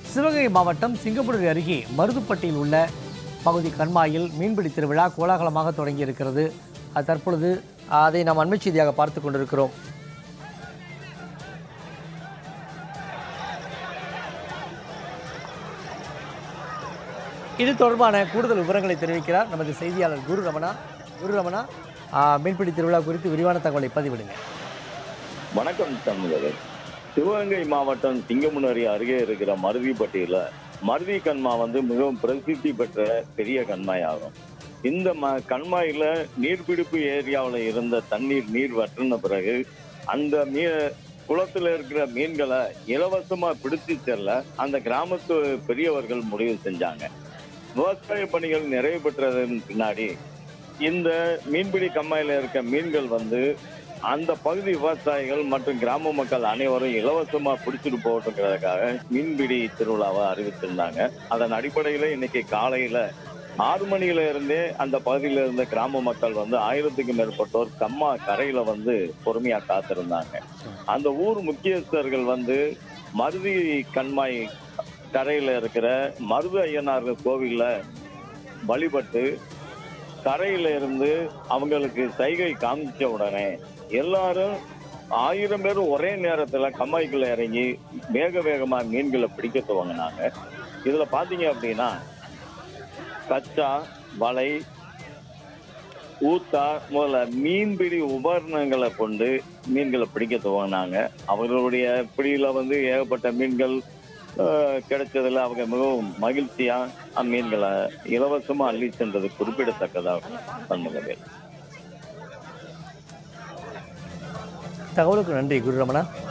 சிவகங்கை மாவட்டம் சிங்கப்பூர் அருகே மருதுப்பட்டியில் உள்ள பகுதி கண்மாயில் மீன்பிடி திருவிழா கோலாகலமாக தொடங்கி இருக்கிறது அது தற்பொழுது அதை நாம் அண்மை செய்தியாக பார்த்து கொண்டிருக்கிறோம் இது தொடர்பான கூடுதல் விவரங்களை தெரிவிக்கிறார் நமது செய்தியாளர் குரு ரமணா குரு ரமணா ஆ, மீன்பிடி திருவிழா குறித்து விரிவான தகவலை பதிவிடுங்க வணக்கம் தமிழர்கள் சிவகங்கை மாவட்டம் சிங்கமுனரி அருகே இருக்கிற மருதிப்பட்டியில மருதி கண்மா வந்து மிகவும் பிரசித்தி பெற்ற பெரிய கண்மாய் ஆகும் இந்த ம கண்மாயில நீர்பிடிப்பு ஏரியாவில் இருந்த தண்ணீர் நீர் வற்றின பிறகு அந்த மீ குளத்துல இருக்கிற மீன்களை இலவசமா பிடித்து செல்ல அந்த கிராமத்து பெரியவர்கள் முடிவு செஞ்சாங்க விவசாய பணிகள் நிறைவு பெற்றதன் பின்னாடி இந்த மீன்பிடி கம்மாயில இருக்க மீன்கள் வந்து அந்த பகுதி விவசாயிகள் மற்றும் கிராம மக்கள் அனைவரும் இலவசமா பிடிச்சிட்டு போகட்டுங்கிறதுக்காக மீன்பிடி திருவிழாவை அறிவித்திருந்தாங்க அதன் அடிப்படையில இன்னைக்கு காலையில ஆறு மணியில இருந்தே அந்த பகுதியில இருந்த கிராம மக்கள் வந்து ஆயிரத்துக்கும் மேற்பட்டோர் கம்மா கரையில வந்து பொறுமையா காத்திருந்தாங்க அந்த ஊர் முக்கியஸ்தர்கள் வந்து மருதி கண்மாய் கரையில இருக்கிற மருது ஐயனார் கோவில்ல வழிபட்டு கரையில இருந்து அவங்களுக்கு சைகை காமிச்ச உடனே எல்லாரும் ஆயிரம் பேர் ஒரே நேரத்துல கம்மாய்க்குள்ள இறங்கி வேக வேகமா மீன்களை பிடிக்க துவங்கினாங்க இதுல பாத்தீங்க அப்படின்னா கச்சா வலை ஊத்தா முதல்ல மீன்பிடி உபகரணங்களை கொண்டு மீன்களை பிடிக்க துவங்கினாங்க அவர்களுடைய பிடியில வந்து ஏகப்பட்ட மீன்கள் அஹ், கிடைச்சதுல அவங்க மிகவும் மகிழ்ச்சியா அம்மீன்களை இலவசமா அள்ளி சென்றது குறிப்பிடத்தக்கதாக பண்ணுகிறது தகவலுக்கு நன்றி குரு ரமணா